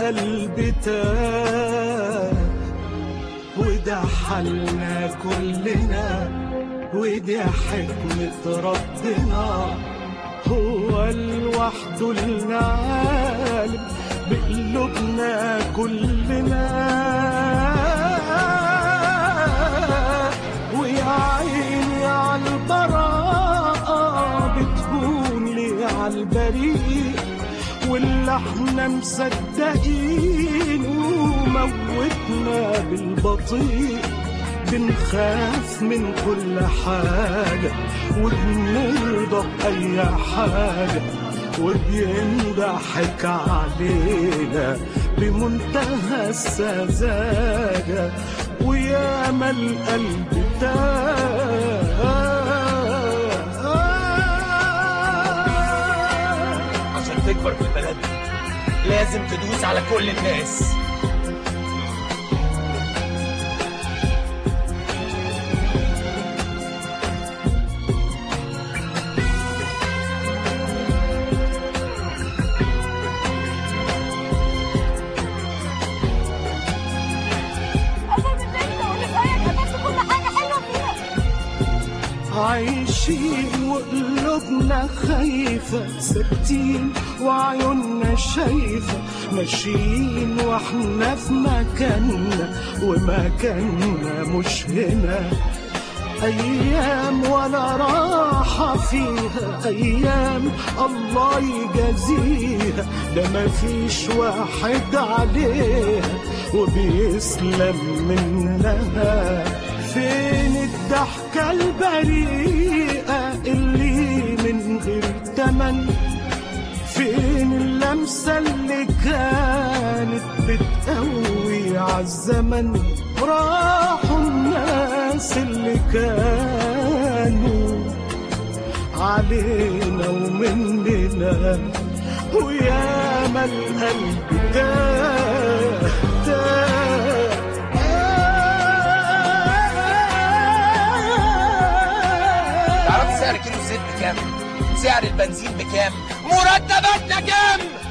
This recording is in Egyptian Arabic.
القلب تاه وده حالنا كلنا ودي حكمة ربنا هو لوحده العالم بقلوبنا كلنا ويا عيني على البراءة بتهون لي على البريء واللي احنا مصدقين وموتنا بالبطيء بنخاف من كل حاجة وبنرضى بأي حاجة وبينضحك علينا بمنتهى السذاجة وياما القلب تاه عشان تكبر في البلد لازم تدوس على كل الناس أنا من بنت وأقول لك أنا كل حاجة حلوة فيها عايشين وقلوبنا خايفة ساكتين وعيوننا شايفة ماشيين واحنا في مكاننا ومكاننا مش هنا أيام ولا راحة فيها أيام الله يجازيها ده مفيش واحد عليها وبيسلم منها فين الضحكة البريئة اللي من غير تمن فين اللمسة اللي كانت بتقوي عالزمن راحوا الناس اللي كانوا علينا ومننا وياما القلب تاه تعرف سعر كيلو الزيت بكام؟ سعر البنزين بكام؟ مرتباتنا كام؟